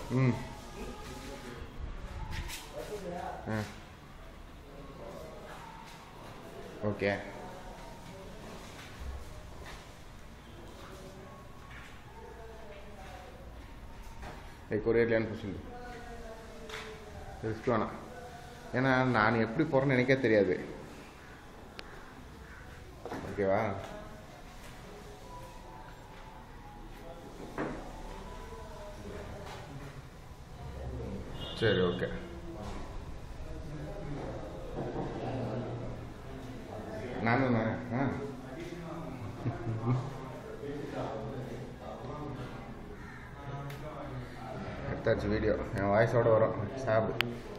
ம் ஆ ஓகே கொரியர்லேயே அனுப்ப சொல்லு ரிஸ்க் வேணாம் ஏன்னா நான் எப்படி போகிறேன்னு எனக்கே தெரியாது ஓகேவா சரி ஓகே நானும் தானே ஆ எடுத்தாச்சு வீடியோ என் வாய்ஸோடு வரும் சாப்பிடு